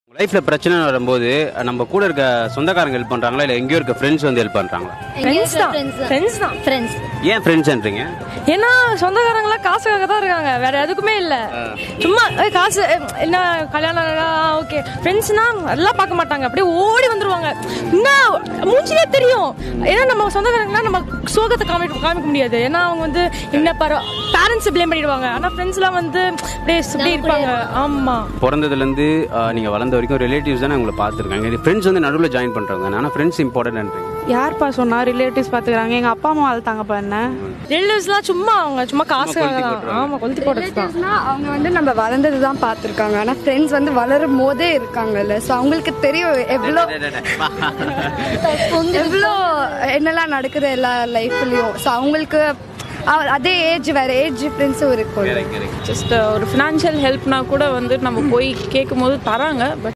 லைஃப்ல பிரச்சனை வரும்போது நம்ம கூட இருக்க சொந்தக்காரங்க ஹெல்ப் பண்றாங்களா இல்ல எங்கேயோ இருக்க ஃப்ரெண்ட்ஸ் வந்து ஹெல்ப் பண்றாங்களா ஃப்ரெண்ட்ஸ் தான் ஃப்ரெண்ட்ஸ் தான் ஃப்ரெண்ட்ஸ் ஏன் ஃப்ரெண்ட்ஸ்ன்றீங்க ஏன்னா சொந்தக்காரங்களாம் காசுக்காக தான் இருக்காங்க வேற எதுக்குமே இல்ல சும்மா ஏய், காசு ஏய், என்ன கல்யாணம் ஓகே ஃப்ரெண்ட்ஸ்னா எல்லாம் பார்க்க மாட்டாங்க அப்படியே ஓடி வந்துருவாங்க என்ன மூஞ்சிலே தெரியும் ஏன்னா நம்ம சொந்தக்காரங்களா நம்ம சோகத்தை காமிக்க காமிக்க முடியாது ஏன்னா அவங்க வந்து என்ன பாரு பேரண்ட்ஸ் ப்ளேம் பண்ணிடுவாங்க ஆனா ஃப்ரெண்ட்ஸ்லாம் வந்து அப்படியே இப்படி இருப்பாங்க ஆமா பிறந்ததுல இருந்து ஆஹ், நீங்க வளர்ந்த வரைக்கும் ரிலேட்டிவ்ஸ் தானே உங்களை பார்த்துருக்காங்க ஃப்ரெண்ட்ஸ் வந்து நடுவில் ஜாயின் பண்றாங்க ஆனா ஃப்ரெண்ட்ஸ் இம்பார்ட்டன்ட்ன்றீங்க யார்ப்பா சொன்னா ரிலேட்டிவ்ஸ் பாத்துக்கிறாங்க எங்க அப்பா அம்மா வளர்த்தாங்கப்பா என்ன ரிலேட்டிவ்ஸ்லாம் சும்மா அவங்க சும்மா காசுக்காக தான் ஆமா கொளுத்தி போடுறது தான் ரிலேட்டிவ்ஸ்னா அவங்க வந்து நம்ம வளர்ந்தது தான் பார்த்துருக்காங்க ஆனால் ஃப்ரெண்ட்ஸ் வந்து வளரும் போதே இருக்காங்கல்ல ஸோ அவங்களுக்கு தெரியும் எவ்வளோ எவ்வளோ என்னெல்லாம் நடக்குது எல்லா லைஃப்லையும் ஸோ அவங்களுக்கு அ- அதே ஏஜ் வேற ஏஜ் டிஃப்ரென்ஸும் இருக்கும் ஜஸ்ட் ஒரு ஃபினான்ஷியல் ஹெல்ப்னா கூட வந்து நம்ம போய் கேட்கும் போது தராங்க பட்